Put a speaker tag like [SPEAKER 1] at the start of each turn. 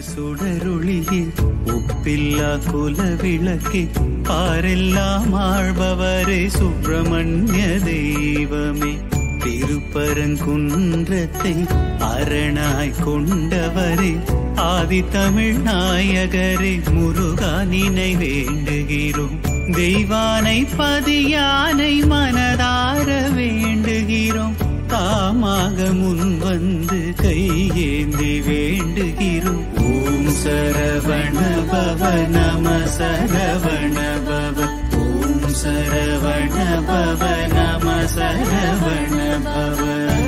[SPEAKER 1] சுடருளியே ஒப்பில்லா குலவிளக்கே பாரெல்லாம் ஆழ்பவரே சுப்பிரமணிய தெய்வமே திருப்பரங்குன்றத்தை அரணாய் கொண்டவரே ஆதி தமிழ் நாயகரே முருகா நினை வேண்டுகிறோம் தெய்வானை பதியானை மனதார வேண்டுகிறோம் தாமாக முன் வந்து கையேந்தி வேண்டுகிறோம் ஓம் சரவண பவ நம சரவண பவ ஓம் சரவண பவ நம சரவண பவ